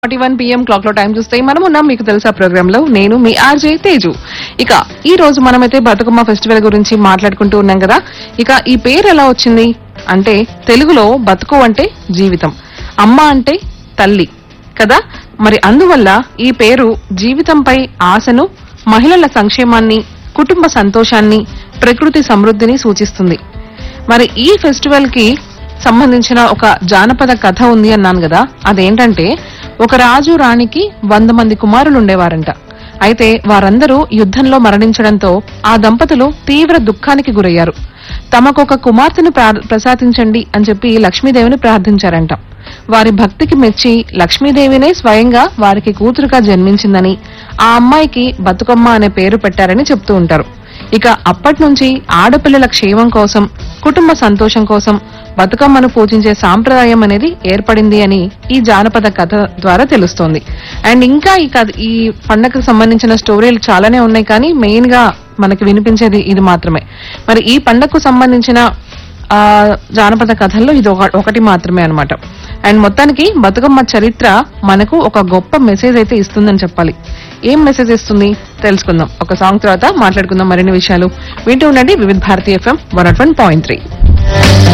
forty one PM clock లో time చూస్తే మనం ఉన్నాం మీకు తెలుసా ప్రోగ్రామ్ లో నేను మీ ఆర్జే తేజు ఇక ఈ రోజు మనమైతే బతుకమ్మ ఫెస్టివల్ గురించి మాట్లాడుకుంటూ ఉన్నాం కదా ఇక ఈ పేరు ఎలా వచ్చింది అంటే తెలుగులో బతుకు అంటే జీవితం అమ్మ అంటే తల్లి కదా మరి అందువల్ల ఈ పేరు జీవితంపై ఆశను మహిళల సంక్షేమాన్ని కుటుంబ సంతోషాన్ని ప్రకృతి సమృద్ధిని సూచిస్తుంది మరి ఈ ఫెస్టివల్ కి సంబంధించిన ఒక జానపద కథ ఉంది అన్నాను కదా అదేంటంటే ఒక రాజు రాణికి వంద మంది కుమారులు ఉండేవారంట అయితే వారందరూ యుద్ధంలో మరణించడంతో ఆ దంపతులు తీవ్ర దుఃఖానికి గురయ్యారు తమకొక కుమార్తెను ప్రా- ప్రసాదించండి అని చెప్పి లక్ష్మీదేవిని ప్రార్థించారంట వారి భక్తికి మెచ్చి లక్ష్మీదేవినే స్వయంగా వారికి కూతురుగా జన్మించిందని ఆ అమ్మాయికి బతుకమ్మ అనే పేరు పెట్టారని చెప్తూ ఉంటారు ఇక అప్పటి నుంచి ఆడపిల్లల క్షేమం కోసం కుటుంబ సంతోషం కోసం బతుకమ్మను పూజించే సాంప్రదాయం అనేది ఏర్పడింది అని ఈ జానపద కథ ద్వారా తెలుస్తోంది అండ్ ఇంకా ఈ కథ ఈ పండగకు సంబంధించిన స్టోరీలు చాలానే ఉన్నాయి కానీ మెయిన్ గా మనకి వినిపించేది ఇది మాత్రమే మరి ఈ పండగకు సంబంధించిన ఆ జానపద కథల్లో ఇది ఒక- ఒకటి మాత్రమే అన్నమాట అండ్ మొత్తానికి బతుకమ్మ చరిత్ర మనకు ఒక గొప్ప మెసేజ్ అయితే ఇస్తుందని చెప్పాలి ఏం మెసేజ్ ఇస్తుంది తెలుసుకుందాం ఒక సాంగ్ తర్వాత మాట్లాడుకుందాం మరిన్ని విషయాలు వింటూ ఉండండి Vividh Bharati FM one not one point three